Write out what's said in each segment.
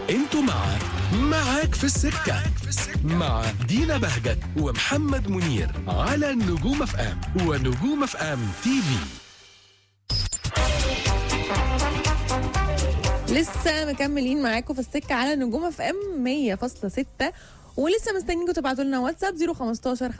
انتوا مع معاك في السكة مع دينا بهجت ومحمد منير على نجوم اف ام ونجوم اف ام تي في لسه مكملين معاكم في السكه على نجوم اف ام 100.6 ولسه مستنيينكم تبعتوا لنا واتساب 015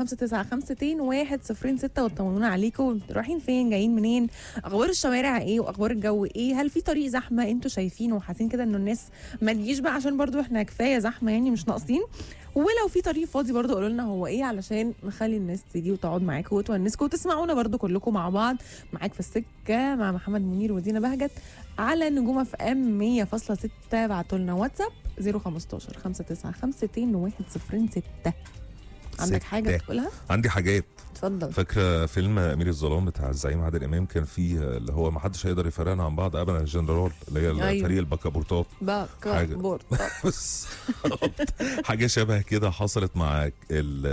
595 106 وتطمنونا عليكم رايحين فين جايين منين اخبار الشوارع ايه واخبار الجو ايه هل في طريق زحمه انتوا شايفينه وحاسين كده انه الناس ما تجيش بقى عشان برضو احنا كفايه زحمه يعني مش ناقصين ولو في طريق فاضي برضو قولوا لنا هو ايه علشان نخلي الناس تيجي وتقعد معاكم وتونسكم وتسمعونا برضو كلكم مع بعض معاك في السكه مع محمد منير ودينا بهجت على نجوم اف ام 100.6 ابعتوا لنا واتساب 015 595 106 عندك ستة. حاجه تقولها؟ عندي حاجات اتفضل فاكره فيلم امير الظلام بتاع الزعيم عادل امام كان فيه اللي هو ما حدش هيقدر يفرقنا عن بعض ابدا الجنرال اللي هي أيوة. فريق البكابورتات بقى حاجة. بورد بس حاجه شبه كده حصلت مع ال-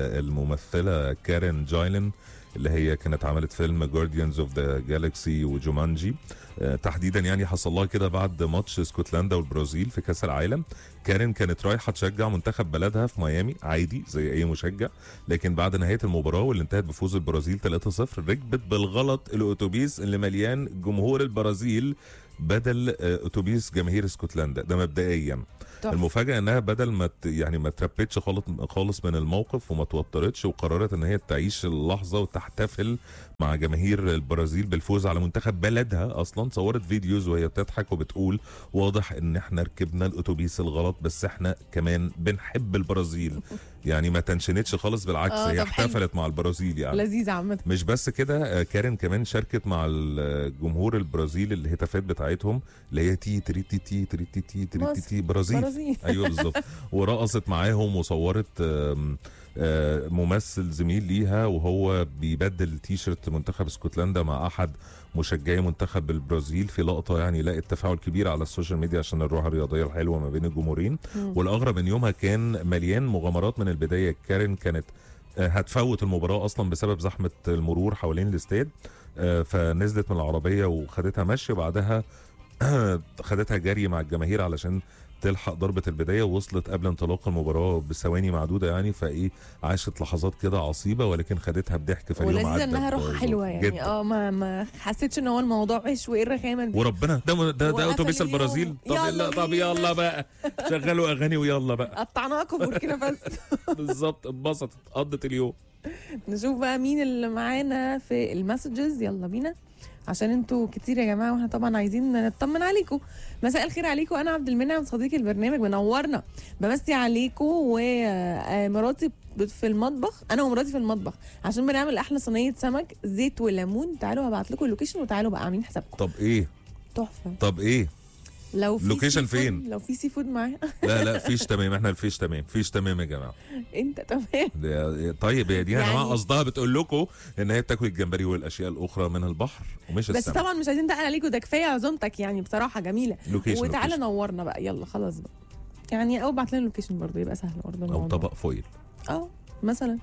الممثله كارين جايلن اللي هي كانت عملت فيلم جارديانز اوف ذا جالكسي وجومانجي آه، تحديدا يعني حصل لها كده بعد ماتش اسكتلندا والبرازيل في كاس العالم كارين كانت رايحه تشجع منتخب بلدها في ميامي عادي زي اي مشجع لكن بعد نهايه المباراه واللي انتهت بفوز البرازيل 3-0 ركبت بالغلط الاتوبيس اللي مليان جمهور البرازيل بدل آه، اتوبيس جماهير اسكتلندا ده مبدئيا تحفة. المفاجاه انها بدل ما ت- يعني ما تربتش خالص خالص من الموقف وما توترتش وقررت ان هي تعيش اللحظه وتحتفل مع جماهير البرازيل بالفوز على منتخب بلدها اصلا صورت فيديوز وهي بتضحك وبتقول واضح ان احنا ركبنا الاتوبيس الغلط بس احنا كمان بنحب البرازيل يعني ما تنشنتش خالص بالعكس آه، هي طب حلو. احتفلت مع البرازيل يعني لذيذ عامه مش بس كده آه، كارين كمان شاركت مع الجمهور البرازيلي الهتافات بتاعتهم اللي هي تي تريتي تي تريتي تي تريتي تي برازيل برازيل ايوه بالظبط ورقصت معاهم وصورت آم، آه، ممثل زميل ليها وهو بيبدل تيشرت منتخب اسكتلندا مع احد مشجعي منتخب البرازيل في لقطه يعني لقت تفاعل كبير على السوشيال ميديا عشان الروح الرياضيه الحلوه ما بين الجمهورين والاغرب ان يومها كان مليان مغامرات من البدايه كارين كانت آه، هتفوت المباراه اصلا بسبب زحمه المرور حوالين الاستاد آه، فنزلت من العربيه وخدتها مشي وبعدها خدتها جري مع الجماهير علشان تلحق ضربة البداية ووصلت قبل انطلاق المباراة بثواني معدودة يعني فايه عاشت لحظات كده عصيبة ولكن خدتها بضحك فاليوم ولذيذه عدى انها روحها بظبط حلوه يعني جدا. اه ما ما حسيتش ان هو الموضوع وحش وايه الرخامه دي وربنا ده ده, ده وقفل اتوبيس اليوم. البرازيل طب يلا يلا طب بينا. يلا بقى شغلوا اغاني ويلا بقى قطعناكم بوركينا فاسو بالظبط اتبسطت قضت اليوم نشوف بقى مين اللي معانا في المسجز يلا بينا عشان انتوا كتير يا جماعه واحنا طبعا عايزين نطمن عليكم مساء الخير عليكم انا عبد المنعم صديقي البرنامج منورنا بمسي عليكم ومراتي في المطبخ انا ومراتي في المطبخ عشان بنعمل احلى صينيه سمك زيت وليمون تعالوا هبعت لكم اللوكيشن وتعالوا بقى عاملين حسابكم طب ايه تحفه طب ايه لو في اللوكيشن سي فود- فين؟ لو في سي فود معايا لا لا فيش تمام احنا الفيش تمام فيش تمام يا جماعه انت تمام ده- طيب يا دي يا يعني- جماعه قصدها بتقول لكم ان هي بتاكل الجمبري والاشياء الاخرى من البحر ومش بس السمك طبعا مش عايزين نتقل عليكم ده كفايه عزومتك يعني بصراحه جميله لوكيشن وتعالى لوكيشن. نورنا بقى يلا خلاص بقى يعني او ابعت لنا اللوكيشن برضه يبقى سهل برضه او الموضوع. طبق فويل اه مثلا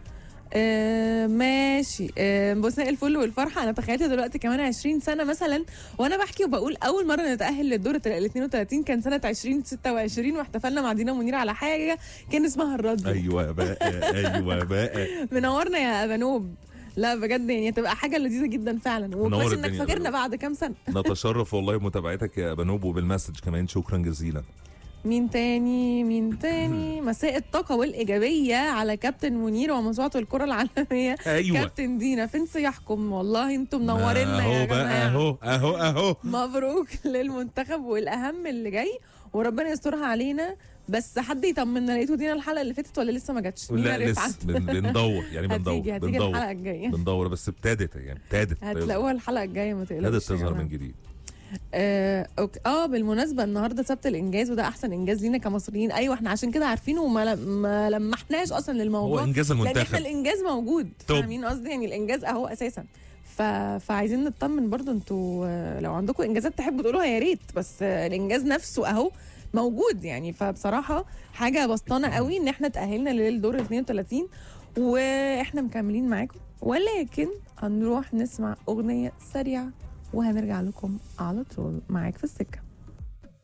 آه ماشي آه مساء الفل والفرحه انا تخيلت دلوقتي كمان 20 سنه مثلا وانا بحكي وبقول اول مره نتاهل للدور ال 32 كان سنه 2026 واحتفلنا مع دينا منير على حاجه كان اسمها الراديو ايوه بقى ايوه بقى منورنا يا ابانوب لا بجد يعني هتبقى حاجه لذيذه جدا فعلا وكويس انك الدنيا فاكرنا دلوقتي. بعد كام سنه نتشرف والله بمتابعتك يا بنوب وبالمسج كمان شكرا جزيلا مين تاني مين تاني مساء الطاقة والإيجابية على كابتن منير وموسوعة الكرة العالمية ايوه كابتن دينا فين صياحكم والله انتم منورينا يا اهو بقى جماعة اهو اهو اهو مبروك للمنتخب والأهم اللي جاي وربنا يسترها علينا بس حد يطمنا لقيتوا دينا الحلقة اللي فاتت ولا لسه ما جاتش لا مينا لسه رفعت بن- بندور يعني بندور هتيجي هتيجي بندور الحلقة الجاية بندور بس ابتدت يعني ابتدت هتلاقوها الحلقة الجاية ما تقلقوش ابتدت يا تظهر جماعة. من جديد اه أوك- اه بالمناسبه النهارده سبت الانجاز وده احسن انجاز لينا كمصريين ايوه احنا عشان كده عارفينه وما ل- ما لمحناش اصلا هو للموضوع انجاز لان احنا المنتخب الانجاز موجود طب. فاهمين قصدي يعني الانجاز اهو اساسا ف... فعايزين نطمن برضو انتوا آه، لو عندكم انجازات تحبوا تقولوها يا ريت بس آه، الانجاز نفسه اهو موجود يعني فبصراحه حاجه بسطانه قوي ان احنا تاهلنا للدور ال 32 واحنا مكملين معاكم ولكن هنروح نسمع اغنيه سريعه وهنرجع لكم على طول معاك في السكه